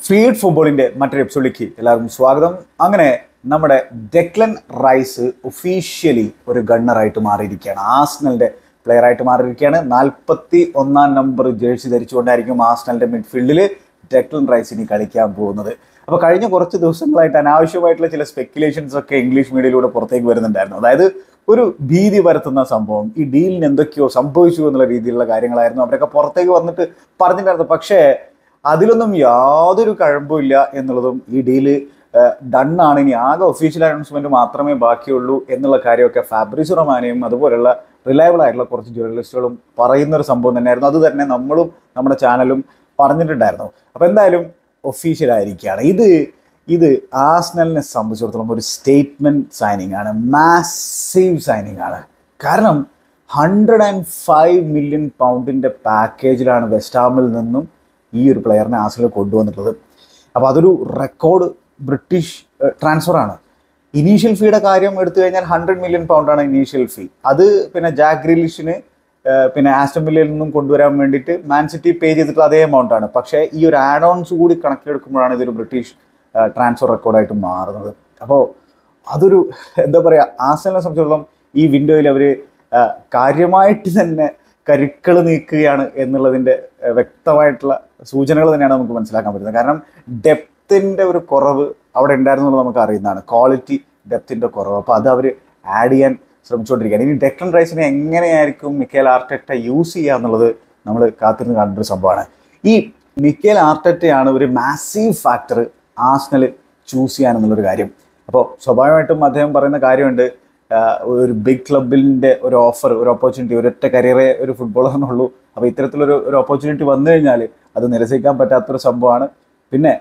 feed ഫുട്ബോളിന്റെ മറ്റൊരു എപ്പിസോഡിലേക്ക് എല്ലാവർക്കും സ്വാഗതം അങ്ങനെ നമ്മുടെ ഡെക്ലൻ റൈസ് ഒഫീഷ്യലി ഒരു ഗണ്ണറായിട്ട് മാറിയിരിക്കുകയാണ് ആസ്നലിന്റെ പ്ലെയർ ആയിട്ട് മാറിയിരിക്കുകയാണ് നാൽപ്പത്തി ഒന്നാം നമ്പർ ജേഴ്സി ധരിച്ചുകൊണ്ടായിരിക്കും ആസ്നലിന്റെ മിഡ്ഫീൽഡിൽ ഡെക്ലൻ റൈസ് ഇനി കളിക്കാൻ പോകുന്നത് അപ്പോൾ കഴിഞ്ഞ കുറച്ച് ദിവസങ്ങളായിട്ട് അനാവശ്യമായിട്ടുള്ള ചില സ്പെക്കുലേഷൻസ് ഒക്കെ ഇംഗ്ലീഷ് മീഡിയയിലൂടെ പുറത്തേക്ക് വരുന്നുണ്ടായിരുന്നു അതായത് ഒരു ഭീതി പരത്തുന്ന സംഭവം ഈ ഡീലിന് എന്തൊക്കെയോ സംഭവിച്ചു എന്നുള്ള രീതിയിലുള്ള കാര്യങ്ങളായിരുന്നു അവരൊക്കെ പുറത്തേക്ക് വന്നിട്ട് പറഞ്ഞിട്ടുണ്ടായിരുന്നു പക്ഷേ അതിലൊന്നും യാതൊരു കഴമ്പും ഇല്ല എന്നുള്ളതും ഈ ഡീല് ഡണ്ണാണ് ഇനി ആകെ ഒഫീഷ്യൽ അനൗൺസ്മെന്റ് മാത്രമേ ബാക്കിയുള്ളൂ എന്നുള്ള കാര്യമൊക്കെ ഫാബ്രിസ് റൊമാനയും അതുപോലുള്ള റിലയബിൾ ആയിട്ടുള്ള കുറച്ച് ജേർണലിസ്റ്റുകളും പറയുന്ന ഒരു സംഭവം തന്നെയായിരുന്നു അത് തന്നെ നമ്മളും നമ്മുടെ ചാനലും പറഞ്ഞിട്ടുണ്ടായിരുന്നു അപ്പോൾ എന്തായാലും ഒഫീഷ്യൽ ആയിരിക്കുകയാണ് ഇത് ഇത് ആസ്നലിനെ സംബന്ധിച്ചിടത്തോളം ഒരു സ്റ്റേറ്റ്മെന്റ് സൈനിങ് ആണ് മാസീവ് സൈനിങ് ആണ് കാരണം ഹൺഡ്രഡ് ആൻഡ് ഫൈവ് മില്യൺ പൗണ്ടിന്റെ പാക്കേജിലാണ് വെസ്റ്റാമിൽ നിന്നും ഈ ഒരു പ്ലെയറിനെ ആസ്നൽ കൊണ്ടുവന്നിട്ടുള്ളത് അപ്പോൾ അതൊരു റെക്കോർഡ് ബ്രിട്ടീഷ് ട്രാൻസ്ഫർ ആണ് ഇനീഷ്യൽ ഫീയുടെ കാര്യം എടുത്തു കഴിഞ്ഞാൽ ഹൺഡ്രഡ് മില്യൺ പൗണ്ടാണ് ഇനീഷ്യൽ ഫീ അത് പിന്നെ ജാക്ക് ഗ്രിലിഷിന് പിന്നെ ആസ്റ്റം വില്ലയിൽ നിന്നും കൊണ്ടുവരാൻ വേണ്ടിയിട്ട് മാൻ സിറ്റി പേ ചെയ്തിട്ടുള്ള അതേ എമൗണ്ട് ആണ് പക്ഷേ ഈ ഒരു ആഡ് ഓൺസ് കൂടി കണക്കിലെടുക്കുമ്പോഴാണ് ഇതൊരു ബ്രിട്ടീഷ് ട്രാൻസ്ഫർ റെക്കോർഡായിട്ട് മാറുന്നത് അപ്പോൾ അതൊരു എന്താ പറയുക ആസനെ സംബന്ധിച്ചിടത്തോളം ഈ വിൻഡോയിൽ അവർ കാര്യമായിട്ട് തന്നെ കരുക്കൾ നീക്കുകയാണ് എന്നുള്ളതിൻ്റെ വ്യക്തമായിട്ടുള്ള സൂചനകൾ തന്നെയാണ് നമുക്ക് മനസ്സിലാക്കാൻ പറ്റുന്നത് കാരണം ഡെപ്തിൻ്റെ ഒരു കുറവ് അവിടെ ഉണ്ടായിരുന്നു എന്നുള്ളത് നമുക്ക് അറിയുന്നതാണ് ക്വാളിറ്റി ഡെപ്തിൻ്റെ കുറവ് അപ്പോൾ അത് അവർ ആഡ് ചെയ്യാൻ ശ്രമിച്ചുകൊണ്ടിരിക്കുകയാണ് ഇനി ഡെക്ലൻ റൈസിനെ എങ്ങനെയായിരിക്കും മിക്കേൽ ആർട്ടറ്റ യൂസ് ചെയ്യുക എന്നുള്ളത് നമ്മൾ കാത്തിരുന്ന് കാണേണ്ട ഒരു സംഭവമാണ് ഈ മിക്കേൽ ആർട്ടറ്റയാണ് ഒരു മാസീവ് ഫാക്ടർ ആസ്നൽ ചൂസ് ചെയ്യാൻ എന്നുള്ളൊരു കാര്യം അപ്പോൾ സ്വാഭാവികമായിട്ടും അദ്ദേഹം പറയുന്ന കാര്യമുണ്ട് ഒരു ബിഗ് ക്ലബിൻ്റെ ഒരു ഓഫർ ഒരു ഓപ്പർച്യൂണിറ്റി ഒരൊറ്റ കരിയറേ ഒരു ഫുട്ബോളറിനുള്ളൂ അപ്പോൾ ഇത്തരത്തിലൊരു ഒരു ഓപ്പർച്യൂണിറ്റി വന്നു കഴിഞ്ഞാൽ അത് നിരസിക്കാൻ പറ്റാത്തൊരു സംഭവമാണ് പിന്നെ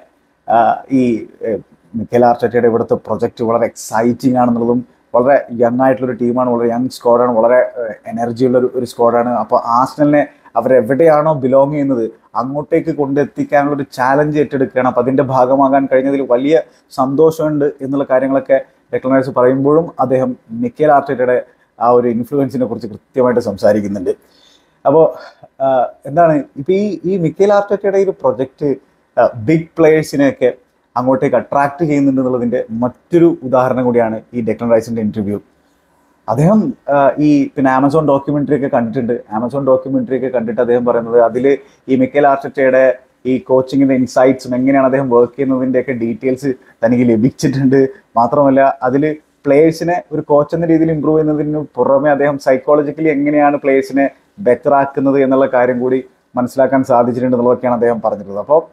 ഈ മിക്കേൽ ആർട്ടറ്റയുടെ ഇവിടുത്തെ പ്രൊജക്റ്റ് വളരെ എക്സൈറ്റിംഗ് ആണെന്നുള്ളതും വളരെ യങ് ആയിട്ടുള്ളൊരു ടീമാണ് വളരെ യങ് സ്ക്വാഡാണ് വളരെ എനർജി ഉള്ള ഒരു സ്ക്വാഡാണ് അപ്പോൾ ആസ്നലിനെ അവരെവിടെയാണോ ബിലോങ് ചെയ്യുന്നത് അങ്ങോട്ടേക്ക് കൊണ്ടെത്തിക്കാനുള്ള ഒരു ചാലഞ്ച് ഏറ്റെടുക്കുകയാണ് അപ്പോൾ അതിൻ്റെ ഭാഗമാകാൻ കഴിഞ്ഞതിൽ വലിയ സന്തോഷമുണ്ട് എന്നുള്ള കാര്യങ്ങളൊക്കെ ഡെക്ലറേഴ്സ് പറയുമ്പോഴും അദ്ദേഹം മിക്കേൽ ആർട്ടറ്റയുടെ ആ ഒരു ഇൻഫ്ലുവൻസിനെ കുറിച്ച് കൃത്യമായിട്ട് സംസാരിക്കുന്നുണ്ട് അപ്പോൾ എന്താണ് ഇപ്പോൾ ഈ ഈ മിക്കേൽ ആർട്ടറ്റയുടെ ഈ ഒരു പ്രൊജക്റ്റ് ബിഗ് പ്ലേയേഴ്സിനെയൊക്കെ അങ്ങോട്ടേക്ക് അട്രാക്ട് ചെയ്യുന്നുണ്ട് എന്നുള്ളതിൻ്റെ മറ്റൊരു ഉദാഹരണം കൂടിയാണ് ഈ ഡെക്ലൻ റൈസിൻ്റെ ഇൻ്റർവ്യൂ അദ്ദേഹം ഈ പിന്നെ ആമസോൺ ഡോക്യുമെൻ്ററി ഒക്കെ കണ്ടിട്ടുണ്ട് ആമസോൺ ഡോക്യുമെൻ്ററി ഒക്കെ കണ്ടിട്ട് അദ്ദേഹം പറയുന്നത് അതിൽ ഈ മിക്കേൽ ആർട്ടറ്റയുടെ ഈ കോച്ചിങ്ങിൻ്റെ ഇൻസൈറ്റ്സും എങ്ങനെയാണ് അദ്ദേഹം വർക്ക് ചെയ്യുന്നതിൻ്റെയൊക്കെ ഡീറ്റെയിൽസ് തനിക്ക് ലഭിച്ചിട്ടുണ്ട് മാത്രമല്ല അതിൽ പ്ലേയേഴ്സിനെ ഒരു കോച്ച് എന്ന രീതിയിൽ ഇമ്പ്രൂവ് ചെയ്യുന്നതിന് പുറമെ അദ്ദേഹം സൈക്കോളജിക്കലി എങ്ങനെയാണ് പ്ലേയേഴ്സിനെ ബെറ്റർ ആക്കുന്നത് എന്നുള്ള കാര്യം കൂടി മനസ്സിലാക്കാൻ സാധിച്ചിട്ടുണ്ട് എന്നുള്ളതൊക്കെയാണ് അദ്ദേഹം പറഞ്ഞിട്ടുള്ളത് അപ്പോൾ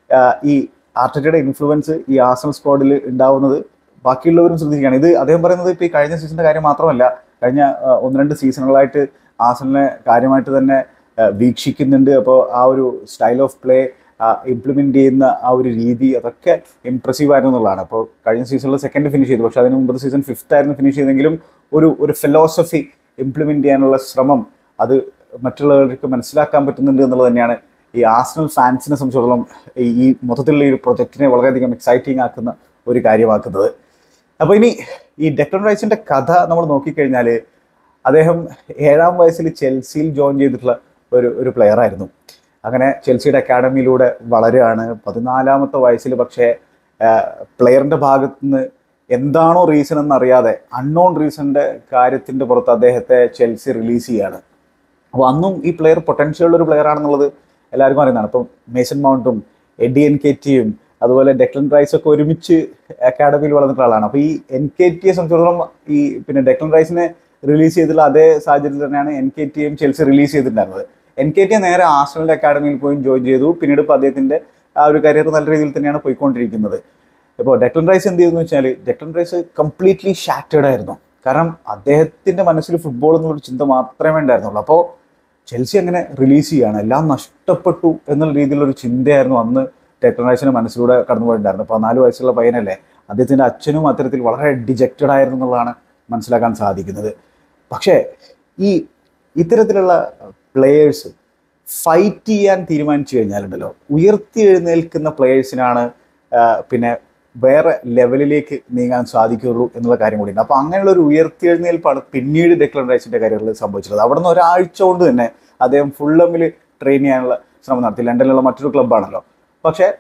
ഈ ആർട്ടറ്റയുടെ ഇൻഫ്ലുവൻസ് ഈ ആസൽ സ്ക്വാഡിൽ ഉണ്ടാവുന്നത് ബാക്കിയുള്ളവരും ശ്രദ്ധിക്കുകയാണ് ഇത് അദ്ദേഹം പറയുന്നത് ഇപ്പോൾ ഈ കഴിഞ്ഞ സീസണിൻ്റെ കാര്യം മാത്രമല്ല കഴിഞ്ഞ ഒന്ന് രണ്ട് സീസണുകളായിട്ട് ആസലിനെ കാര്യമായിട്ട് തന്നെ വീക്ഷിക്കുന്നുണ്ട് അപ്പോൾ ആ ഒരു സ്റ്റൈൽ ഓഫ് പ്ലേ ഇംപ്ലിമെൻ്റ് ചെയ്യുന്ന ആ ഒരു രീതി അതൊക്കെ ഇംപ്രസീവ് ആയിരുന്നു എന്നുള്ളതാണ് അപ്പോൾ കഴിഞ്ഞ സീസണിൽ സെക്കൻഡ് ഫിനിഷ് ചെയ്തു പക്ഷേ അതിന് മുമ്പ് സീസൺ ഫിഫ്ത്ത് ആയിരുന്നു ഫിനിഷ് ചെയ്തെങ്കിലും ഒരു ഒരു ഫിലോസഫി ഇംപ്ലിമെൻ്റ് ചെയ്യാനുള്ള ശ്രമം അത് മറ്റുള്ളവർക്ക് മനസ്സിലാക്കാൻ പറ്റുന്നുണ്ട് എന്നുള്ളത് തന്നെയാണ് ഈ ആസ്നൽ ഫാൻസിനെ സംബന്ധിച്ചിടത്തോളം ഈ മൊത്തത്തിലുള്ള ഈ ഒരു പ്രൊജക്റ്റിനെ വളരെയധികം എക്സൈറ്റിംഗ് ആക്കുന്ന ഒരു കാര്യമാക്കുന്നത് അപ്പോൾ ഇനി ഈ ഡെക്ലൻ റൈസിന്റെ കഥ നമ്മൾ നോക്കിക്കഴിഞ്ഞാൽ അദ്ദേഹം ഏഴാം വയസ്സിൽ ചെൽസിയിൽ ജോയിൻ ചെയ്തിട്ടുള്ള ഒരു ഒരു പ്ലെയർ ആയിരുന്നു അങ്ങനെ ചെൽസിയുടെ അക്കാഡമിയിലൂടെ വളരുകയാണ് പതിനാലാമത്തെ വയസ്സിൽ പക്ഷേ പ്ലെയറിന്റെ ഭാഗത്ത് നിന്ന് എന്താണോ റീസൺ എന്നറിയാതെ അൺനോൺ റീസണിന്റെ കാര്യത്തിന്റെ പുറത്ത് അദ്ദേഹത്തെ ചെൽസി റിലീസ് ചെയ്യാണ് അപ്പോൾ അന്നും ഈ പ്ലെയർ പൊട്ടൻഷ്യൽ ഉള്ള ഒരു പ്ലെയർ ആണെന്നുള്ളത് എല്ലാവർക്കും അറിയുന്നതാണ് ഇപ്പം മേസൺ മൗണ്ടും എഡി എൻ കെ ടിയും അതുപോലെ ഡെക്ലൻ റൈസ് ഒക്കെ ഒരുമിച്ച് അക്കാഡമിയിൽ വളർന്നിട്ടുള്ള ആളാണ് അപ്പോൾ ഈ എൻ കെ ടിയെ സംബന്ധിച്ചിടത്തോളം ഈ പിന്നെ ഡെക്ലൻ റൈസിനെ റിലീസ് ചെയ്തിട്ടുള്ള അതേ സാഹചര്യത്തിൽ തന്നെയാണ് എൻ കെ ടിയും ചെൽസി റിലീസ് ചെയ്തിട്ടുണ്ടായിരുന്നത് എൻ കെ ടി നേരെ ആസ്ട്രലിന്റെ അക്കാഡമിയിൽ പോയി ജോയിൻ ചെയ്തു പിന്നീട് ഇപ്പോൾ അദ്ദേഹത്തിന്റെ ആ ഒരു കരിയർ നല്ല രീതിയിൽ തന്നെയാണ് പോയിക്കൊണ്ടിരിക്കുന്നത് ഇപ്പോൾ ഡെക്ലൻ റൈസ് എന്ത് ചെയ്തെന്ന് വെച്ചാൽ ഡെക്ലൻ റൈസ് കംപ്ലീറ്റ്ലി ഷാറ്റേഡ് ആയിരുന്നു കാരണം അദ്ദേഹത്തിന്റെ മനസ്സിൽ ഫുട്ബോൾ എന്നുള്ളൊരു ചിന്ത മാത്രമേ ഉണ്ടായിരുന്നുള്ളൂ അപ്പോൾ ചെൽസി അങ്ങനെ റിലീസ് ചെയ്യാണ് എല്ലാം നഷ്ടപ്പെട്ടു എന്നുള്ള രീതിയിലുള്ള ചിന്തയായിരുന്നു അന്ന് ഡെക്ലൻ റൈസിന്റെ മനസ്സിലൂടെ കടന്നുപോയിട്ടുണ്ടായിരുന്നു പതിനാല് വയസ്സുള്ള പയ്യനല്ലേ അദ്ദേഹത്തിന്റെ അച്ഛനും അത്തരത്തിൽ വളരെ ഡിജക്റ്റഡ് ആയിരുന്നു എന്നുള്ളതാണ് മനസ്സിലാക്കാൻ സാധിക്കുന്നത് പക്ഷേ ഈ ഇത്തരത്തിലുള്ള പ്ലെയേഴ്സ് ഫൈറ്റ് ചെയ്യാൻ തീരുമാനിച്ചു കഴിഞ്ഞാലുണ്ടല്ലോ ഉയർത്തി എഴുന്നേൽക്കുന്ന പ്ലെയേഴ്സിനാണ് പിന്നെ വേറെ ലെവലിലേക്ക് നീങ്ങാൻ സാധിക്കുള്ളൂ എന്നുള്ള കാര്യം കൂടിയുണ്ട് അപ്പോൾ അങ്ങനെയുള്ള ഒരു ഉയർത്തിയെഴുന്നേൽപ്പാണ് പിന്നീട് ഡെക്ലൻ റൈസിന്റെ കരിയറിൽ സംഭവിച്ചത് അവിടെ നിന്ന് ഒരാഴ്ച കൊണ്ട് തന്നെ അദ്ദേഹം ഫുള്ളമിൽ ട്രെയിൻ ചെയ്യാനുള്ള ശ്രമം നടത്തി ലണ്ടനിലുള്ള മറ്റൊരു ക്ലബ്ബാണല്ലോ പക്ഷേ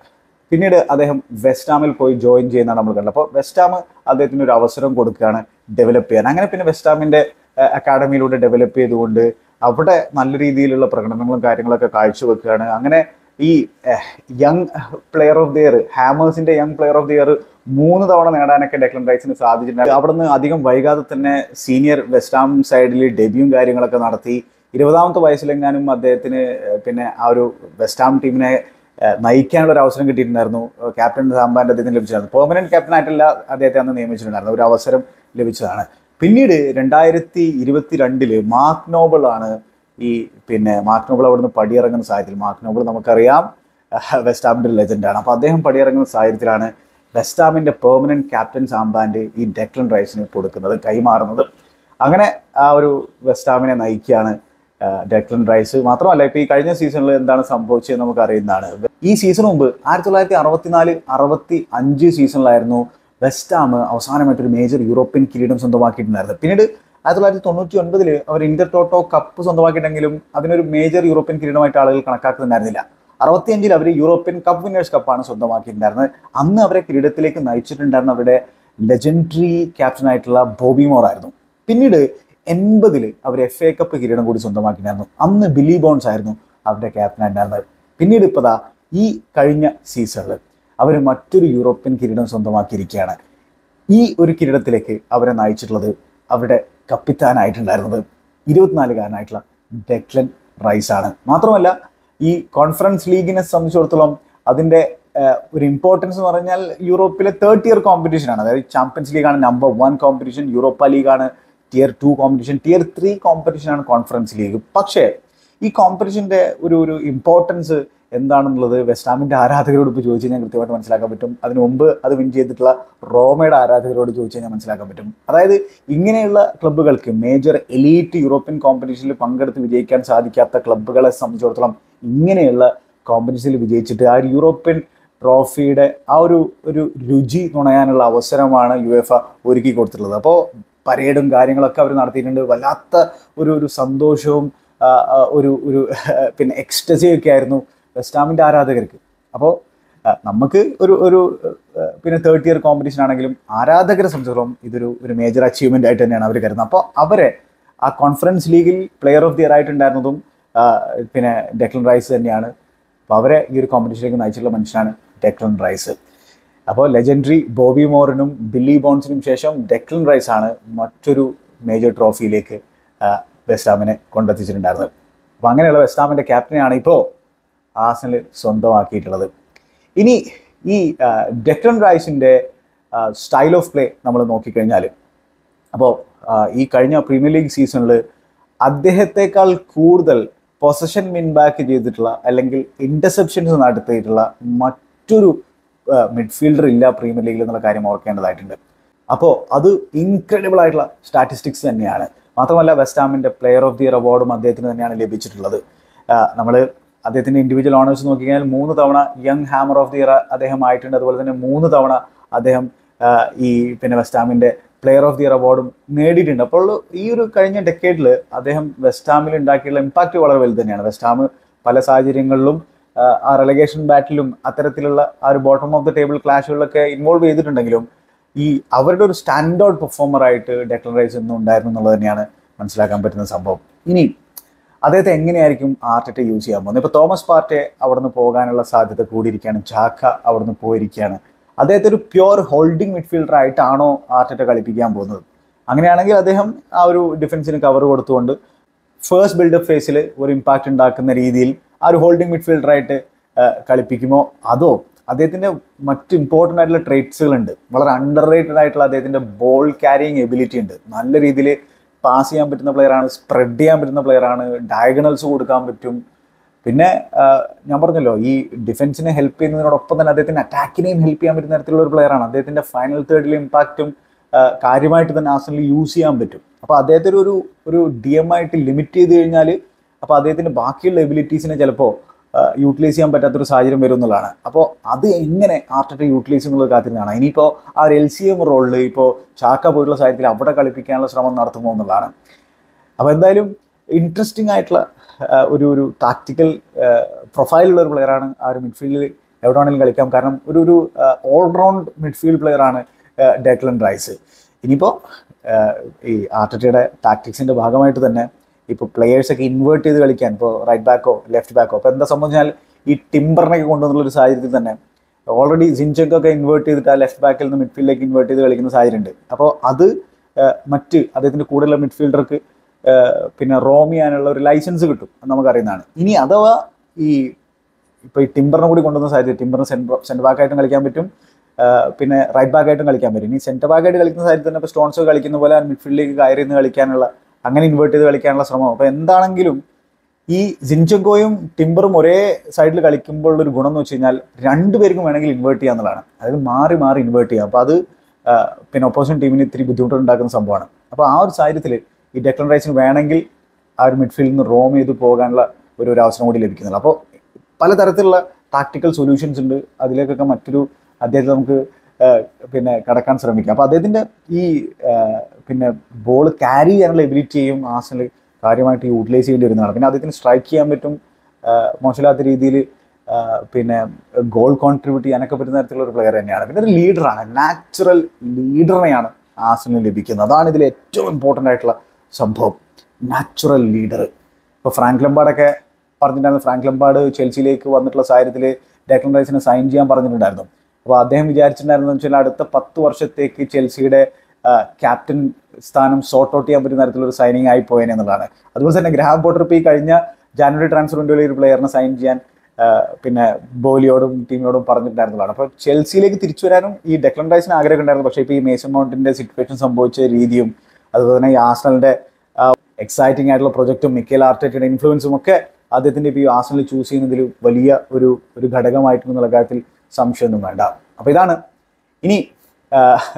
പിന്നീട് അദ്ദേഹം വെസ്റ്റാമിൽ പോയി ജോയിൻ ചെയ്യുന്നതാണ് നമ്മൾ കണ്ടത് അപ്പോൾ വെസ്റ്റാം അദ്ദേഹത്തിന് ഒരു അവസരം കൊടുക്കുകയാണ് ഡെവലപ്പ് ചെയ്യാൻ അങ്ങനെ പിന്നെ വെസ്റ്റാമിൻ്റെ അക്കാഡമിയിലൂടെ ഡെവലപ്പ് ചെയ്തുകൊണ്ട് അവിടെ നല്ല രീതിയിലുള്ള പ്രകടനങ്ങളും കാര്യങ്ങളൊക്കെ കാഴ്ചവെക്കുകയാണ് അങ്ങനെ ഈ young player of the year ഹാമേഴ്സിന്റെ young player of the year മൂന്ന് തവണ നേടാനൊക്കെ ഡെക്ലൻ റൈസിന് സാധിച്ചിട്ടുണ്ട് അവിടെ നിന്ന് അധികം വൈകാതെ തന്നെ സീനിയർ വെസ്റ്റാം സൈഡിൽ ഡെബ്യൂവും കാര്യങ്ങളൊക്കെ നടത്തി ഇരുപതാമത്തെ വയസ്സിലെങ്ങാനും അദ്ദേഹത്തിന് ഏഹ്, പിന്നെ ആ ഒരു വെസ്റ്റാം ടീമിനെ ഏഹ്, നയിക്കാനുള്ള ഒരു അവസരം കിട്ടിയിട്ടുണ്ടായിരുന്നു ഏഹ്, ക്യാപ്റ്റൻ സാമ്പാൻ്റെ അദ്ദേഹത്തിന് ലഭിച്ചതായിരുന്നു പെർമനന്റ് ക്യാപ്റ്റൻ ആയിട്ടല്ല അദ്ദേഹത്തെ അന്ന് നിയമിച്ചിട്ടുണ്ടായിരുന്നു ഒരു അവസരം ലഭിച്ചതാണ് പിന്നീട് രണ്ടായിരത്തി ഇരുപത്തി രണ്ടില് മാർക്ക് നോബിൾ ആണ് ഈ പിന്നെ മാർക്ക് നോബിൾ അവിടുന്ന് പടിയിറങ്ങുന്ന സാഹചര്യത്തിൽ മാർക്ക് നോബിൾ നമുക്കറിയാം അഹ് വെസ്റ്റാമിൻ്റെ ഒരു ലെജൻഡാണ് അപ്പോൾ അദ്ദേഹം പടിയിറങ്ങുന്ന സാഹചര്യത്തിലാണ് വെസ്റ്റാമിൻ്റെ പെർമനന്റ് ക്യാപ്റ്റൻ സാമ്പാൻഡ് ഈ ഡെക്ലൻ റൈസിന് കൊടുക്കുന്നത് കൈമാറുന്നത് അങ്ങനെ ആ ഒരു വെസ്റ്റാമിനെ നയിക്കുകയാണ് ആ, ഡെക്ലൻ റൈസ് മാത്രമല്ല ഇപ്പോൾ ഈ കഴിഞ്ഞ സീസണിൽ എന്താണ് സംഭവിച്ചത് നമുക്ക് അറിയുന്നതാണ് ഈ സീസൺ മുമ്പ് ആയിരത്തി തൊള്ളായിരത്തി അറുപത്തിനാല് അറുപത്തി അഞ്ച് സീസണിലായിരുന്നു വെസ്റ്റാം അവസാനമായിട്ടൊരു മേജർ യൂറോപ്യൻ കിരീടം സ്വന്തമാക്കിയിട്ടുണ്ടായിരുന്നത് പിന്നീട് ആയിരത്തി തൊള്ളായിരത്തി തൊണ്ണൂറ്റി ഒൻപതിൽ അവർ ഇന്റർ ടോട്ടോ കപ്പ് സ്വന്തമാക്കിയിട്ടുണ്ടെങ്കിലും അതിനൊരു മേജർ യൂറോപ്യൻ കിരീടമായിട്ട് ആളുകൾ കണക്കാക്കുന്നുണ്ടായിരുന്നില്ല അറുപത്തിയഞ്ചിൽ അവർ യൂറോപ്യൻ കപ്പ് വിന്നേഴ്സ് കപ്പാണ് സ്വന്തമാക്കിയിട്ടുണ്ടായിരുന്നത് അന്ന് അവരെ കിരീടത്തിലേക്ക് നയിച്ചിട്ടുണ്ടായിരുന്ന അവരുടെ ലെജൻഡറി ക്യാപ്റ്റൻ ആയിട്ടുള്ള ബോബി മോർ ആയിരുന്നു പിന്നീട് എൺപതിൽ അവർ എഫ് എ കപ്പ് കിരീടം കൂടി സ്വന്തമാക്കിയിട്ടുണ്ടായിരുന്നു അന്ന് ബിലി ബോൺസ് ആയിരുന്നു അവരുടെ ക്യാപ്റ്റൻ ഉണ്ടായിരുന്നത് പിന്നീട് ഇപ്പതാ ഈ കഴിഞ്ഞ സീസണിൽ അവർ മറ്റൊരു യൂറോപ്യൻ കിരീടം സ്വന്തമാക്കിയിരിക്കുകയാണ് ഈ ഒരു കിരീടത്തിലേക്ക് അവരെ നയിച്ചിട്ടുള്ളത് അവരുടെ കപ്പിത്താനായിട്ടുണ്ടായിരുന്നത് ഇരുപത്തിനാലുകാരനായിട്ടുള്ള ഡെക്ലൻ റൈസ് ആണ് മാത്രമല്ല ഈ കോൺഫറൻസ് ലീഗിനെ സംബന്ധിച്ചിടത്തോളം അതിൻ്റെ ഏഹ്, ഒരു ഇമ്പോർട്ടൻസ് എന്ന് പറഞ്ഞാൽ യൂറോപ്പിലെ തേർഡ് ഇയർ കോമ്പറ്റീഷൻ ആണ് അതായത് ചാമ്പ്യൻസ് ലീഗാണ് നമ്പർ വൺ കോമ്പറ്റീഷൻ യൂറോപ്പ ലീഗാണ് tier two competition tier three competition ആണ് കോൺഫറൻസ് ലീഗ് പക്ഷേ ഈ കോമ്പറ്റീഷൻ്റെ ഒരു ഒരു ഇമ്പോർട്ടൻസ് എന്താണെന്നുള്ളത് വെസ്റ്റാമിൻ്റെ ആരാധകരോട് ഇപ്പോൾ ചോദിച്ചു കഴിഞ്ഞാൽ കൃത്യമായിട്ട് മനസ്സിലാക്കാൻ പറ്റും അതിന് മുമ്പ് അത് വിൻ ചെയ്തിട്ടുള്ള റോമയുടെ ആരാധകരോട് ചോദിച്ചു കഴിഞ്ഞാൽ മനസ്സിലാക്കാൻ പറ്റും അതായത് ഇങ്ങനെയുള്ള ക്ലബ്ബുകൾക്ക് മേജർ എലീറ്റ് യൂറോപ്യൻ കോമ്പറ്റീഷനിൽ പങ്കെടുത്ത് വിജയിക്കാൻ സാധിക്കാത്ത ക്ലബ്ബുകളെ സംബന്ധിച്ചിടത്തോളം ഇങ്ങനെയുള്ള കോമ്പറ്റീഷനിൽ വിജയിച്ചിട്ട് ആ ഒരു യൂറോപ്യൻ ട്രോഫിയുടെ ആ ഒരു ഒരു രുചി നുണയാനുള്ള അവസരമാണ് യു എഫ് ഒരുക്കി കൊടുത്തിട്ടുള്ളത് അപ്പോൾ പരേഡും കാര്യങ്ങളൊക്കെ അവർ നടത്തിയിട്ടുണ്ട് വല്ലാത്ത ഒരു ഒരു സന്തോഷവും ആ, ആ, ഒരു ഒരു പിന്നെ എക്സ്റ്റസിയും ഒക്കെ ആയിരുന്നു വെസ്റ്റാമിൻ്റെ ആരാധകർക്ക് അപ്പോൾ നമുക്ക് ഒരു ഒരു ആ, പിന്നെ തേർഡ് ഇയർ കോമ്പറ്റീഷൻ ആണെങ്കിലും ആരാധകരെ സംബന്ധിച്ചിടത്തോളം ഇതൊരു ഒരു മേജർ അച്ചീവ്മെൻ്റ് ആയിട്ട് തന്നെയാണ് അവർ കരുതുന്നത് അപ്പോൾ അവരെ ആ കോൺഫറൻസ് ലീഗിൽ പ്ലെയർ ഓഫ് ദി ഇയർ ആയിട്ടുണ്ടായിരുന്നതും ആ, പിന്നെ ഡെക്ലൻ റൈസ് തന്നെയാണ് അപ്പോൾ അവരെ ഈ ഒരു കോമ്പറ്റീഷനിലേക്ക് നയിച്ചിട്ടുള്ള മനുഷ്യനാണ് ഡെക്ലൻ റൈസ് അപ്പോൾ ലെജൻഡറി ബോബി മോറിനും ബില്ലി ബോൺസിനും ശേഷം ഡെക്ലൻ റൈസ് ആണ് മറ്റൊരു മേജർ ട്രോഫിയിലേക്ക് ആ, വെസ്റ്റാമിനെ കൊണ്ടെത്തിച്ചിട്ടുണ്ടായിരുന്നത് അപ്പോൾ അങ്ങനെയുള്ള വെസ്റ്റാമിൻ്റെ ക്യാപ്റ്റനെയാണ് ഇപ്പോൾ ആസനൽ സ്വന്തമാക്കിയിട്ടുള്ളത് ഇനി ഈ ആ, ഡെക്ലൻ റൈസിൻ്റെ സ്റ്റൈൽ ഓഫ് പ്ലേ നമ്മൾ നോക്കിക്കഴിഞ്ഞാൽ അപ്പോൾ ഈ കഴിഞ്ഞ പ്രീമിയർ ലീഗ് സീസണിൽ അദ്ദേഹത്തെക്കാൾ കൂടുതൽ പൊസഷൻ വിൻ ബാക്ക് ചെയ്തിട്ടുള്ള അല്ലെങ്കിൽ ഇന്റർസെപ്ഷൻസ് നടത്തിയിട്ടുള്ള മറ്റൊരു മിഡ്ഫീൽഡർ ഇല്ല പ്രീമിയർ ലീഗിൽ എന്നുള്ള കാര്യം ഓർക്കേണ്ടതായിട്ടുണ്ട് അപ്പോൾ അത് ഇൻക്രെഡിബിൾ ആയിട്ടുള്ള സ്റ്റാറ്റിസ്റ്റിക്സ് തന്നെയാണ് മാത്രമല്ല വെസ്റ്റാമിൻ്റെ പ്ലെയർ ഓഫ് ദി ഇയർ അവാർഡും അദ്ദേഹത്തിന് തന്നെയാണ് ലഭിച്ചിട്ടുള്ളത് നമ്മൾ അദ്ദേഹത്തിൻ്റെ ഇൻഡിവിജ്വൽ ഓണേഴ്സ് നോക്കിക്കഴിഞ്ഞാൽ മൂന്ന് തവണ young hammer of the year അദ്ദേഹം ആയിട്ടുണ്ട് അതുപോലെ തന്നെ മൂന്ന് തവണ അദ്ദേഹം ആ, ഈ പിന്നെ വെസ്റ്റാമിൻ്റെ പ്ലെയർ ഓഫ് ദി ഇയർ അവാർഡും നേടിയിട്ടുണ്ട് അപ്പോൾ ഈ ഒരു കഴിഞ്ഞ ഡെക്കേഡിൽ അദ്ദേഹം വെസ്റ്റാമിൽ ഉണ്ടാക്കിയുള്ള ഇമ്പാക്റ്റ് വളരെ വലുത് തന്നെയാണ് വെസ്റ്റാം പല സാഹചര്യങ്ങളിലും ആ, ആ റെലഗേഷൻ ബാറ്റിലും അത്തരത്തിലുള്ള ആ ഒരു ബോട്ടം ഓഫ് ദി ടേബിൾ ക്ലാഷുകളിലൊക്കെ ഇൻവോൾവ് ചെയ്തിട്ടുണ്ടെങ്കിലും ഈ അവരുടെ ഒരു സ്റ്റാൻഡ് ഔട്ട് പെർഫോമർ ആയിട്ട് ഡെക്ലൻ റൈസ് ഒന്നും ഉണ്ടായിരുന്നു എന്നുള്ളത് തന്നെയാണ് മനസ്സിലാക്കാൻ പറ്റുന്ന സംഭവം ഇനി അദ്ദേഹത്തെ എങ്ങനെയായിരിക്കും ആർട്ടിറ്റ യൂസ് ചെയ്യാൻ പോകുന്നത് ഇപ്പോൾ തോമസ് പാർട്ടെ അവിടുന്ന് പോകാനുള്ള സാധ്യത കൂടിയിരിക്കുകയാണ് ജാക്ക അവിടുന്ന് പോയിരിക്കുകയാണ് അദ്ദേഹത്തെ ഒരു പ്യുവർ ഹോൾഡിംഗ് മിഡ്ഫീൽഡർ ആയിട്ടാണോ ആർട്ടിറ്റ കളിപ്പിക്കാൻ പോകുന്നത് അങ്ങനെയാണെങ്കിൽ അദ്ദേഹം ആ ഒരു ഡിഫൻസിന് കവർ കൊടുത്തുകൊണ്ട് ഫേസ്റ്റ് ബിൽഡപ്പ് ഫേസിൽ ഒരു ഇമ്പാക്റ്റ് ഉണ്ടാക്കുന്ന രീതിയിൽ ആ ഒരു ഹോൾഡിംഗ് മിഡ്ഫീൽഡറായിട്ട് കളിപ്പിക്കുമോ അതോ അദ്ദേഹത്തിന്റെ മറ്റ് ഇമ്പോർട്ടൻ്റ് ആയിട്ടുള്ള ട്രേറ്റ്സുകൾ ഉണ്ട് വളരെ അണ്ടർ റേറ്റഡ് ആയിട്ടുള്ള അദ്ദേഹത്തിന്റെ ബോൾ ക്യാരിയിങ് എബിലിറ്റി ഉണ്ട് നല്ല രീതിയിൽ പാസ് ചെയ്യാൻ പറ്റുന്ന പ്ലെയറാണ് സ്പ്രെഡ് ചെയ്യാൻ പറ്റുന്ന പ്ലെയറാണ് ഡയഗണൽസ് കൊടുക്കാൻ പറ്റും പിന്നെ ആ, ഞാൻ പറഞ്ഞല്ലോ ഈ ഡിഫൻസിനെ ഹെൽപ്പ് ചെയ്യുന്നതിനോടൊപ്പം തന്നെ അദ്ദേഹത്തിന് അറ്റാക്കിനെയും ഹെൽപ്പ് ചെയ്യാൻ പറ്റുന്ന തരത്തിലുള്ള ഒരു പ്ലെയറാണ് അദ്ദേഹത്തിന്റെ ഫൈനൽ തേർഡിലെ ഇമ്പാക്റ്റും കാര്യമായിട്ട് തന്നെ ആസനിൽ യൂസ് ചെയ്യാൻ പറ്റും അപ്പോൾ അദ്ദേഹത്തെ ഒരു- ഒരു ഒരു ഡി എം ആയിട്ട് ലിമിറ്റ് ചെയ്ത് കഴിഞ്ഞാൽ അപ്പോൾ അദ്ദേഹത്തിന്റെ ബാക്കിയുള്ള എബിലിറ്റീസിനെ ചിലപ്പോൾ യൂട്ടിലൈസ് ചെയ്യാൻ പറ്റാത്തൊരു സാഹചര്യം വരും എന്നുള്ളതാണ് അപ്പോൾ അത് എങ്ങനെ ആർട്ടിട്ട് യൂട്ടിലൈസ് എന്നുള്ളത് കാത്തിരുന്നാണ് ഇനിയിപ്പോൾ ആ ഒരു എൽ സി എം റോളിൽ ഇപ്പോൾ ചാക്ക പോയിട്ടുള്ള സാഹചര്യത്തിൽ അവിടെ കളിപ്പിക്കാനുള്ള ശ്രമം നടത്തുമോ എന്നുള്ളതാണ് അപ്പോൾ എന്തായാലും ഇൻട്രസ്റ്റിംഗ് ആയിട്ടുള്ള ആ, ഒരു ഒരു ടാക്ടിക്കൽ പ്രൊഫൈലുള്ള ഒരു പ്ലെയറാണ് ആ ഒരു മിഡ്ഫീൽഡിൽ എവിടെ വേണമെങ്കിലും കളിക്കാം കാരണം ഒരു ഒരു ഓൾറൗണ്ട് മിഡ്ഫീൽഡ് പ്ലെയറാണ് ഡെക്ലൻ റൈസ് ഇനിയിപ്പോൾ ഈ ആർട്ടറ്റയുടെ ടാക്ടിക്സിന്റെ ഭാഗമായിട്ട് തന്നെ ഇപ്പോൾ പ്ലെയേഴ്സൊക്കെ ഇൻവേർട്ട് ചെയ്ത് കളിക്കാൻ ഇപ്പോൾ റൈറ്റ് ബാക്കോ ലെഫ്റ്റ് ബാക്കോ അപ്പോൾ എന്താ സംഭവിച്ചാൽ ഈ ടിംബറിനൊക്കെ കൊണ്ടുവന്നുള്ള ഒരു സാഹചര്യത്തിൽ തന്നെ ഓൾറെഡി ജിൻചൊക്കെ ഇൻവേർട്ട് ചെയ്തിട്ട് ആ ലെഫ്റ്റ് ബാക്കിൽ നിന്ന് മിഡ്ഫീൽഡിലേക്ക് ഇൻവേർട്ട് ചെയ്ത് കളിക്കുന്ന സാഹചര്യമുണ്ട് അപ്പോൾ അത് ആ, മറ്റ് അദ്ദേഹത്തിന്റെ കൂടെയുള്ള മിഡ്ഫീൽഡർക്ക് പിന്നെ റോം ചെയ്യാനുള്ള ഒരു ലൈസൻസ് കിട്ടും അത് നമുക്കറിയുന്നതാണ് ഇനി അഥവാ ഈ ഇപ്പൊ ഈ ടിംബറിനെ കൂടി കൊണ്ടുവന്ന സാഹചര്യം ടിംബറിന് സെന്റർ സെന്റർ ബാക്ക് ആയിട്ടും കളിക്കാൻ പറ്റും ആ, പിന്നെ റൈറ്റ് ബാക്ക് ആയിട്ടും കളിക്കാൻ പറ്റും ഇനി സെന്റർ ബാക്ക് ആയിട്ട് കളിക്കുന്ന സാഹചര്യത്തിൽ തന്നെ ഇപ്പോൾ സ്റ്റോൺസ് കളിക്കുന്ന പോലെ മിഡ്ഫീൽഡിലേക്ക് കയറി നിന്ന് കളിക്കാനുള്ള അങ്ങനെ ഇൻവേർട്ട് ചെയ്ത് കളിക്കാനുള്ള ശ്രമം അപ്പോൾ എന്താണെങ്കിലും ഈ ജിൻചങ്കോയും ടിംബറും ഒരേ സൈഡിൽ കളിക്കുമ്പോൾ ഒരു ഗുണം എന്ന് വെച്ച് കഴിഞ്ഞാൽ രണ്ടുപേർക്കും വേണമെങ്കിൽ ഇൻവേർട്ട് ചെയ്യാന്നുള്ളതാണ് അതായത് മാറി മാറി ഇൻവേർട്ട് ചെയ്യാം അപ്പോൾ അത് ആ, പിന്നെ ഓപ്പോസിഷൻ ടീമിന് ഇത്തിരി ബുദ്ധിമുട്ടുണ്ടാക്കുന്ന സംഭവമാണ് അപ്പോൾ ആ ഒരു സാഹചര്യത്തിൽ ഈ ഡെക്ലൻ റൈസിന് വേണമെങ്കിൽ ആ ഒരു മിഡ്ഫീൽഡിൽ നിന്ന് റോം ചെയ്ത് പോകാനുള്ള ഒരു ഒരു അവസരം കൂടി ലഭിക്കുന്നുള്ളൂ അപ്പോൾ പലതരത്തിലുള്ള ടാക്ടിക്കൽ സൊല്യൂഷൻസ് ഉണ്ട് അതിലേക്കൊക്കെ മറ്റൊരു അദ്ദേഹത്തെ നമുക്ക് ആ, പിന്നെ കടക്കാൻ ശ്രമിക്കാം അപ്പോൾ അദ്ദേഹത്തിന്റെ ഈ ആ, പിന്നെ ബോൾ ക്യാരി ചെയ്യാനുള്ള എബിലിറ്റിയും ആസനൽ കാര്യമായിട്ട് യൂട്ടിലൈസ് ചെയ്യേണ്ടി വരുന്നതാണ് പിന്നെ അദ്ദേഹത്തിന് സ്ട്രൈക്ക് ചെയ്യാൻ പറ്റും ആ, മോശമില്ലാത്ത രീതിയിൽ പിന്നെ ഗോൾ കോൺട്രിബ്യൂട്ട് ചെയ്യാനൊക്കെ പറ്റുന്ന തരത്തിലുള്ള ഒരു പ്ലെയർ തന്നെയാണ് പിന്നെ ഒരു ലീഡറാണ് നാച്ചുറൽ ലീഡറിനെയാണ് ആസനൽ ലഭിക്കുന്നത് അതാണ് ഇതിൽ ഏറ്റവും ഇമ്പോർട്ടൻ്റ് ആയിട്ടുള്ള സംഭവം നാച്ചുറൽ ലീഡർ ഇപ്പോൾ ഫ്രാങ്ക് ലംബാർഡൊക്കെ പറഞ്ഞിട്ടുണ്ടായിരുന്നു ഫ്രാങ്ക് ലംബാർഡ് ചെൽസിയിലേക്ക് വന്നിട്ടുള്ള സാഹചര്യത്തിൽ ഡെക്ലൻ റൈസിനെ സൈൻ ചെയ്യാൻ പറഞ്ഞിട്ടുണ്ടായിരുന്നു അപ്പോൾ അദ്ദേഹം വിചാരിച്ചിട്ടുണ്ടായിരുന്നു വെച്ചാൽ അടുത്ത പത്ത് വർഷത്തേക്ക് ചെൽസിയുടെ ക്യാപ്റ്റൻ സ്ഥാനം സോർട്ട് ഔട്ട് ചെയ്യാൻ പറ്റുന്ന തരത്തിലുള്ള ഒരു സൈനിങ് ആയി പോയേനെ എന്നുള്ളതാണ് അതുപോലെ തന്നെ ഗ്രാഹം പോട്ടർ ഇപ്പോൾ ഈ കഴിഞ്ഞ ജാനുവരി ട്രാൻസ്ഫർ വിൻഡോയിൽ ഒരു പ്ലെയറിനെ സൈൻ ചെയ്യാൻ ആ, പിന്നെ ബോലിയോടും ടീമിനോടും പറഞ്ഞിട്ടുണ്ടായിരുന്നതാണ് അപ്പോൾ ചെൽസിയിലേക്ക് തിരിച്ചു വരാനും ഈ ഡെക്ലൻ റൈസിന് ആഗ്രഹം ഉണ്ടായിരുന്നു പക്ഷേ ഇപ്പോൾ ഈ മേസൺ മൗണ്ടിന്റെ സിറ്റുവേഷൻ സംഭവിച്ച രീതിയും അതുപോലെ തന്നെ ഈ ആസ്നലിന്റെ എക്സൈറ്റിംഗ് ആയിട്ടുള്ള പ്രൊജക്റ്റും മിക്കേൽ ആർട്ടറ്റയുടെ ഇൻഫ്ലുവൻസും ഒക്കെ അദ്ദേഹത്തിന്റെ ഇപ്പോൾ ഈ ആസ്നൽ ചൂസ് ചെയ്യുന്നതിൽ വലിയ ഒരു ഒരു ഘടകമായിട്ടുണ്ടെന്നുള്ള കാര്യത്തിൽ സംശയമൊന്നും വേണ്ട അപ്പോൾ ഇതാണ് ഇനി ആ,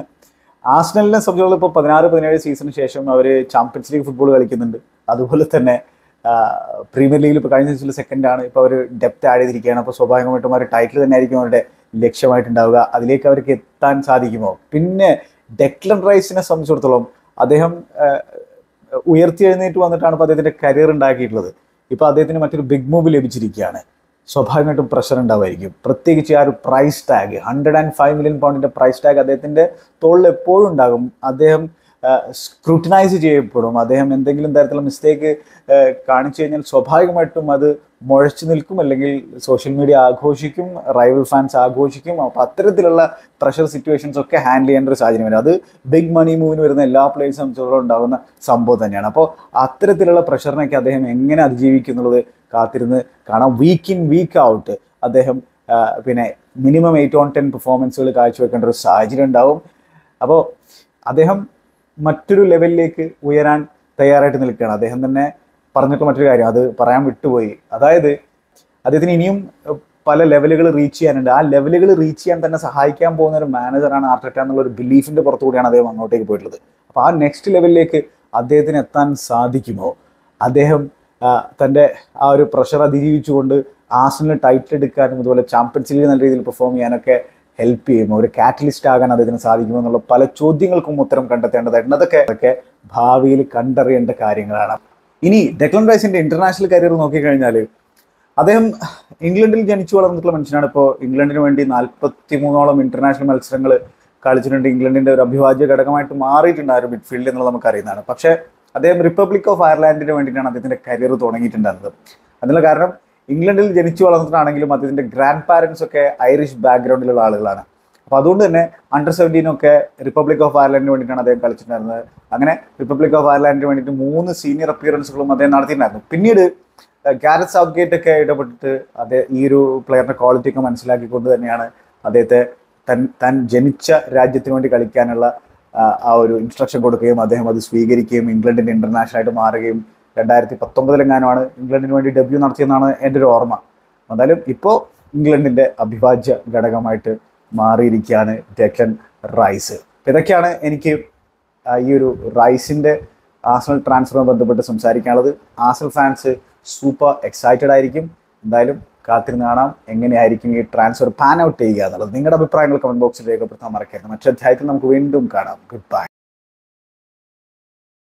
ആസ്നലിനെ സംബന്ധിച്ചുള്ള ഇപ്പോൾ പതിനാറ് പതിനേഴ് സീസണിന് ശേഷം അവർ ചാമ്പ്യൻസ് ലീഗ് ഫുട്ബോൾ കളിക്കുന്നുണ്ട് അതുപോലെ തന്നെ ആ, പ്രീമിയർ ലീഗിൽ ഇപ്പോൾ കഴിഞ്ഞ സീസണിൽ സെക്കൻഡ് ആണ് ഇപ്പോൾ അവർ ഡെപ്ത് ആഡ് ചെയ്തിരിക്കുകയാണ് അപ്പോൾ സ്വാഭാവികമായിട്ടും അവർ ടൈറ്റിൽ തന്നെ ആയിരിക്കും അവരുടെ ലക്ഷ്യമായിട്ടുണ്ടാവുക അതിലേക്ക് അവർക്ക് എത്താൻ സാധിക്കുമോ പിന്നെ ഡെക്ലൻ റൈസിനെ സംബന്ധിച്ചിടത്തോളം അദ്ദേഹം ആ, ഉയർത്തി എഴുന്നേറ്റ് വന്നിട്ടാണ് ഇപ്പോൾ അദ്ദേഹത്തിന്റെ കരിയർ ഉണ്ടാക്കിയിട്ടുള്ളത് ഇപ്പോൾ അദ്ദേഹത്തിന് മറ്റൊരു ബിഗ് മൂവ് ലഭിച്ചിരിക്കുകയാണ് സ്വാഭാവികമായിട്ടും പ്രഷർ ഉണ്ടാവുമായിരിക്കും പ്രത്യേകിച്ച് ആ ഒരു price tag hundred and five million പൗണ്ടിന്റെ പ്രൈസ് ടാഗ് അദ്ദേഹത്തിന്റെ തോളിൽ എപ്പോഴും ഉണ്ടാകും അദ്ദേഹം സ്ക്രൂട്ടിനൈസ് ചെയ്യപ്പെടും അദ്ദേഹം എന്തെങ്കിലും തരത്തിലുള്ള മിസ്റ്റേക്ക് കാണിച്ചു കഴിഞ്ഞാൽ സ്വാഭാവികമായിട്ടും അത് മുഴച്ചു നിൽക്കും അല്ലെങ്കിൽ സോഷ്യൽ മീഡിയ ആഘോഷിക്കും റൈവൽ ഫാൻസ് ആഘോഷിക്കും അപ്പോൾ അത്തരത്തിലുള്ള പ്രഷർ സിറ്റുവേഷൻസ് ഒക്കെ ഹാൻഡിൽ ചെയ്യേണ്ട ഒരു സാഹചര്യം വരും അത് ബിഗ് മണി മൂവിന് വരുന്ന എല്ലാ പ്ലേയേഴ്സും സംബന്ധിച്ചിടത്തോളം ഉണ്ടാകുന്ന സംഭവം തന്നെയാണ് അപ്പോൾ അത്തരത്തിലുള്ള പ്രഷറിനൊക്കെ അദ്ദേഹം എങ്ങനെ അതിജീവിക്കുന്നുള്ളത് കാത്തിരുന്ന് കാണാം വീക്ക് ഇൻ വീക്ക് ഔട്ട് അദ്ദേഹം ആ, പിന്നെ മിനിമം എയ്റ്റ് ഓൺ ടെൻ പെർഫോമൻസുകൾ കാഴ്ചവെക്കേണ്ട ഒരു സാഹചര്യം ഉണ്ടാവും അപ്പോൾ അദ്ദേഹം മറ്റൊരു ലെവലിലേക്ക് ഉയരാൻ തയ്യാറായിട്ട് നിൽക്കുകയാണ് അദ്ദേഹം തന്നെ പറഞ്ഞിട്ടുള്ള മറ്റൊരു കാര്യം അത് പറയാൻ വിട്ടുപോയി അതായത് അദ്ദേഹത്തിന് ഇനിയും ഏഹ്, പല ലെവലുകൾ റീച്ച് ചെയ്യാനുണ്ട് ആ ലെവലുകൾ റീച്ച് ചെയ്യാൻ തന്നെ സഹായിക്കാൻ പോകുന്ന ഒരു മാനേജറാണ് ആർട്ടറ്റ എന്നുള്ള ഒരു ബിലീഫിന്റെ പുറത്തുകൂടിയാണ് അദ്ദേഹം അങ്ങോട്ടേക്ക് പോയിട്ടുള്ളത് അപ്പോൾ ആ നെക്സ്റ്റ് ലെവലിലേക്ക് അദ്ദേഹത്തിന് എത്താൻ സാധിക്കുമോ അദ്ദേഹം ആ, തന്റെ ആ ഒരു പ്രഷർ അതിജീവിച്ചുകൊണ്ട് ആസനിൽ ടൈറ്റിൽ എടുക്കാനും അതുപോലെ ചാമ്പ്യൻസ് ലീഗ് നല്ല രീതിയിൽ പെർഫോം ചെയ്യാനൊക്കെ ഹെൽപ്പ് ചെയ്യുമോ ഒരു കാറ്റലിസ്റ്റ് ആകാൻ അദ്ദേഹത്തിന് സാധിക്കുമോ എന്നുള്ള പല ചോദ്യങ്ങൾക്കും ഉത്തരം കണ്ടെത്തേണ്ടതായിട്ടുണ്ട് അതൊക്കെ അതൊക്കെ ഭാവിയിൽ കണ്ടറിയേണ്ട കാര്യങ്ങളാണ് ഇനി ഡെക്ലൻ റൈസിന്റെ ഇന്റർനാഷണൽ കരിയർ നോക്കിക്കഴിഞ്ഞാൽ അദ്ദേഹം ഇംഗ്ലണ്ടിൽ ജനിച്ചു വളർന്നിട്ടുള്ള മനുഷ്യനാണ് ഇപ്പോൾ ഇംഗ്ലണ്ടിന് വേണ്ടി നാൽപ്പത്തി മൂന്നോളം ഇന്റർനാഷണൽ മത്സരങ്ങൾ കളിച്ചിട്ടുണ്ട് ഇംഗ്ലണ്ടിന്റെ ഒരു അഭിവാജ്യ ഘടകമായിട്ട് മാറിയിട്ടുണ്ട് ആ ഒരു മിഡ്ഫീൽഡ് എന്നുള്ളത് നമുക്ക് അറിയുന്നതാണ് പക്ഷേ അദ്ദേഹം റിപ്പബ്ലിക് ഓഫ് അയർലാൻഡിന് വേണ്ടിയിട്ടാണ് അദ്ദേഹത്തിന്റെ കരിയർ തുടങ്ങിയിട്ടുണ്ടായിരുന്നത് അതിനുള്ള കാരണം ഇംഗ്ലണ്ടിൽ ജനിച്ചു വളർന്നിട്ടാണെങ്കിലും അദ്ദേഹത്തിന്റെ ഗ്രാൻഡ് പാരൻസ് ഒക്കെ ഐറിഷ് ബാക്ക്ഗ്രൗണ്ടിലുള്ള ആളുകളാണ് അപ്പോൾ അതുകൊണ്ട് തന്നെ അണ്ടർ സെവൻറ്റീൻ ഒക്കെ റിപ്പബ്ലിക് ഓഫ് അയർലാൻഡിന് വേണ്ടിയിട്ടാണ് അദ്ദേഹം കളിച്ചിട്ടുണ്ടായിരുന്നത് അങ്ങനെ റിപ്പബ്ലിക് ഓഫ് അയർലാൻഡിന് വേണ്ടിയിട്ട് മൂന്ന് സീനിയർ അപ്പിയറൻസുകളും അദ്ദേഹം നടത്തിയിട്ടുണ്ടായിരുന്നു പിന്നീട് ഗാരറ്റ് സൗത്ത് ഗേറ്റ് ഒക്കെ ഇടപെട്ടിട്ട് അദ്ദേഹം ഈ ഒരു പ്ലെയറിന്റെ ക്വാളിറ്റി ഒക്കെ മനസ്സിലാക്കിക്കൊണ്ട് തന്നെയാണ് അദ്ദേഹത്തെ തൻ താൻ ജനിച്ച രാജ്യത്തിന് വേണ്ടി കളിക്കാനുള്ള ആ, ആ ഒരു ഇൻസ്ട്രക്ഷൻ കൊടുക്കുകയും അദ്ദേഹം അത് സ്വീകരിക്കുകയും ഇംഗ്ലണ്ടിന്റെ ഇന്റർനാഷണൽ ആയിട്ട് മാറുകയും രണ്ടായിരത്തി പത്തൊമ്പതിലെങ്ങാനുമാണ് ഇംഗ്ലണ്ടിന് വേണ്ടി ഡെബ്യൂ നടത്തിയെന്നാണ് എൻ്റെ ഒരു ഓർമ്മ എന്തായാലും ഇപ്പോൾ ഇംഗ്ലണ്ടിന്റെ അവിഭാജ്യ ഘടകമായിട്ട് മാറിയിരിക്കുകയാണ് ഡെക്ലൻ റൈസ് അപ്പൊ ഇതൊക്കെയാണ് എനിക്ക് ആ, ഈ ഒരു റൈസിന്റെ ആസണൽ ട്രാൻസ്ഫറുമായി ബന്ധപ്പെട്ട് സംസാരിക്കാനുള്ളത് ആസൽ ഫാൻസ് സൂപ്പർ എക്സൈറ്റഡ് ആയിരിക്കും എന്തായാലും കാത്തിരുന്ന് കാണാം എങ്ങനെയായിരിക്കും ഈ ട്രാൻസ്ഫർ പാൻ ഔട്ട് ചെയ്യുക എന്നുള്ളത് നിങ്ങളുടെ അഭിപ്രായങ്ങൾ കമന്റ് ബോക്സിൽ രേഖപ്പെടുത്താൻ മറക്കരുത് മറ്റൊരു അധ്യായത്തിൽ നമുക്ക് വീണ്ടും കാണാം ഗുഡ് ബൈ